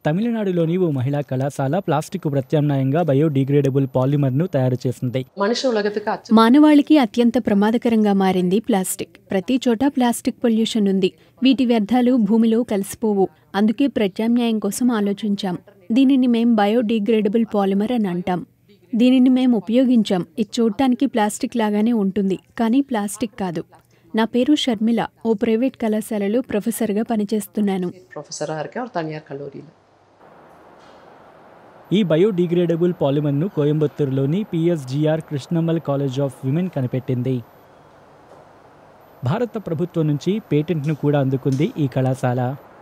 తమిళనాడులోని ఓ మహిళా కళాశాల ప్లాస్టిక్ ప్రత్యామ్నాయంగా బయోడిగ్రేడబుల్ పాలిమర్ను తయారు చేసింది மனுஷ உலகத்துக்கு அச்சு మానవాళికి అత్యంత ప్రమాదకరంగా మారింది ప్లాస్టిక్ ప్రతి చోట ప్లాస్టిక్ పొల్యూషన్ ఉంది వీటి వ్యర్థాలు భూమిలో కలిసిపోవు అందుకే ప్రత్యామ్నాయం కోసం ఆలోచించాం దీనిని మేం బయోడిగ్రేడబుల్ పాలిమర్ అని అంటాం దీనిని మేము ఉపయోగించాం ఇది చూడటానికి ప్లాస్టిక్ లాగానే ఉంటుంది కానీ ప్లాస్టిక్ కాదు నా పేరు షర్మిల ఓ ప్రైవేట్ కళాశాలలో ప్రొఫెసర్గా పనిచేస్తున్నాను ப்ரொஃபஸராக இருக்கேன் ஒரு தனியார் கல்லூரியில் ఈ బయోడిగ్రేడబుల్ పాలిమర్ను కోయంబత్తూరులోని PSGR Krishnammal college of women కనిపెట్టింది భారత ప్రభుత్వం నుంచి పేటెంట్ను కూడా అందుకుంది ఈ కళాశాల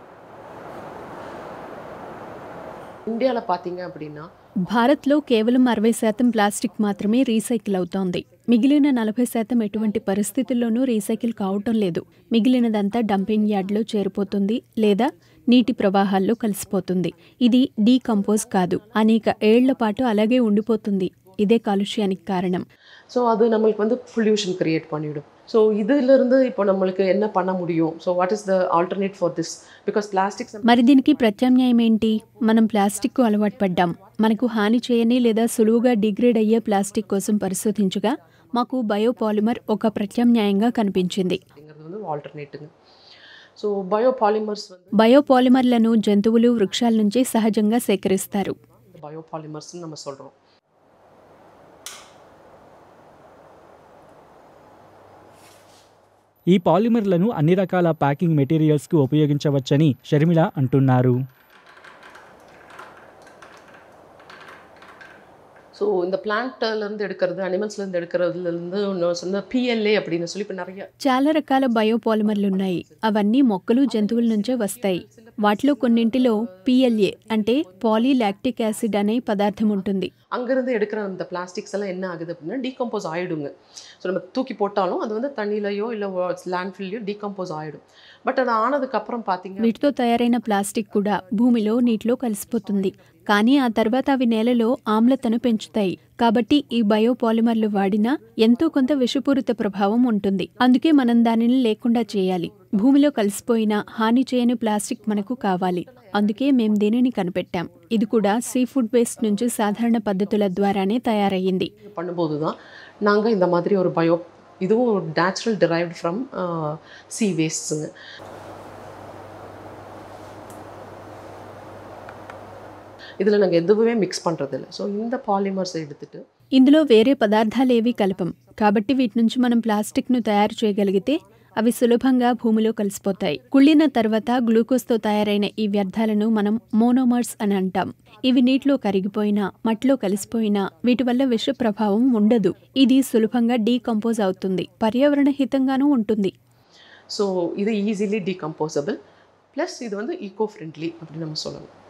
இந்தியாவில் பார்த்தீங்க அப்படின்னா భారత్లో కేవలం అరవై శాతం ప్లాస్టిక్ మాత్రమే రీసైకిల్ అవుతోంది మిగిలిన నలభై శాతం ఎటువంటి పరిస్థితుల్లోనూ రీసైకిల్ కావటం లేదు మిగిలినదంతా డంపింగ్ యార్డ్లో చేరిపోతుంది లేదా నీటి ప్రవాహాల్లో కలిసిపోతుంది ఇది డీకంపోజ్ కాదు అనేక ఏళ్ల పాటు అలాగే ఉండిపోతుంది ఇదే కాలుష్యానికి కారణం ஸோ அது நம்மளுக்கு வந்து பொல்யூஷன் கிரியேட் பண்ணிவிடும் ஸோ இதிலிருந்து இப்போ நம்மளுக்கு என்ன பண்ண முடியும் so what is the alternate for this because plastics మరి దీనికి ప్రత్యామ్నాయం ఏంటి మనం ప్లాస్టిక్కు అలవాటు పడ్డాం మనకు హాని చేయని లేదా సులువుగా డిగ్రేడ్ అయ్యే ప్లాస్టిక్ కోసం పరిశోధించగా మాకు బయోపాలిమర్ ఒక ప్రత్యామ్నాయంగా కనిపించింది அப்படிங்கிறது வந்து ஆல்டர்னேட்டுங்க ஸோ பயோபாலிமர்ஸ் வந்து బయోపాలిమర్లను జంతువులు వృక్షాల నుంచి సహజంగా సేకరిస్తారు பயோபாலிமர்ஸ்னு நம்ம சொல்கிறோம் ఈ పాలిమర్లను అన్ని రకాల ప్యాకింగ్ మెటీరియల్స్కు ఉపయోగించవచ్చని షర్మిల అంటున్నారు ஸோ இந்த பிளான்ட்லேருந்து எடுக்கிறது அனிமல்ஸ்லேருந்து எடுக்கிறதுலேருந்து இன்னும் சொன்ன பிஎல்ஏ அப்படின்னு சொல்லி இப்போ நிறைய చాలా రకాల బయోపాలిమర్లు ఉన్నాయి అవన్నీ మొక్కలు జంతువుల నుంచే వస్తాయి వాటిలో కొన్నింటిలో పిఎల్ఏ అంటే పాలీలాక్టిక్ యాసిడ్ అనే పదార్థం ఉంటుంది அங்கேருந்து எடுக்கிற அந்த பிளாஸ்டிக்ஸ் எல்லாம் என்ன ஆகுது அப்படின்னா டீகம்போஸ் ஆகிடுங்க ஸோ நம்ம தூக்கி போட்டாலும் அது வந்து தண்ணியிலையோ இல்லை லேண்ட்ஃபில்லையோ டீகம்போஸ் ஆகிடும் பட் அது ஆனதுக்கப்புறம் பார்த்தீங்க వీటితో తయారైన ప్లాస్టిక్ కూడా భూమిలో నీటిలో కలిసిపోతుంది కానీ ఆ తర్వాత అవి నేలలో ఆమ్లతను పెంచుతాయి కాబట్టి ఈ బయోపాలిమర్లు వాడినా ఎంతో కొంత విషపూరిత ప్రభావం ఉంటుంది అందుకే మనం దానిని లేకుండా చేయాలి భూమిలో కలిసిపోయిన హాని చేయని ప్లాస్టిక్ మనకు కావాలి అందుకే మేం దీనిని కనిపెట్టాం ఇది కూడా సీ ఫుడ్ వేస్ట్ నుంచి సాధారణ పద్ధతుల ద్వారానే తయారయ్యింది பண்ணும்போது தான் நாங்கள் இந்த மாதிரி ஒரு பயோ இதுவும் ஒரு நேச்சுரல் derived ஃப்ரம் சி வேஸ்ட்ஸுங்க இதில் நாங்கள் எதுவுமே மிக்ஸ் பண்ணுறதில்ல ஸோ இந்த பாலிமர்ஸை எடுத்துட்டு ఇందులో వేరే పదార్థాలేవీ కలపం కాబట్టి వీటి నుంచి మనం ప్లాస్టిక్ను తయారు చేయగలిగితే అవి సులభంగా భూమిలో కలిసిపోతాయి కుళ్ళిన తర్వాత గ్లూకోజ్తో తయారైన ఈ వ్యర్థాలను మనం మోనోమర్స్ అని అంటాం ఇవి నీటిలో కరిగిపోయినా మట్టిలో కలిసిపోయినా వీటి వల్ల విష ప్రభావం ఉండదు ఇది సులభంగా డీకంపోజ్ అవుతుంది పర్యావరణ హితంగానూ ఉంటుంది ஸோ இது ஈஸிலி டீகம்போசபிள் ப்ளஸ் இது வந்து ஈகோ ஃப்ரெண்ட்லி அப்படின்னு நம்ம சொல்லலாம்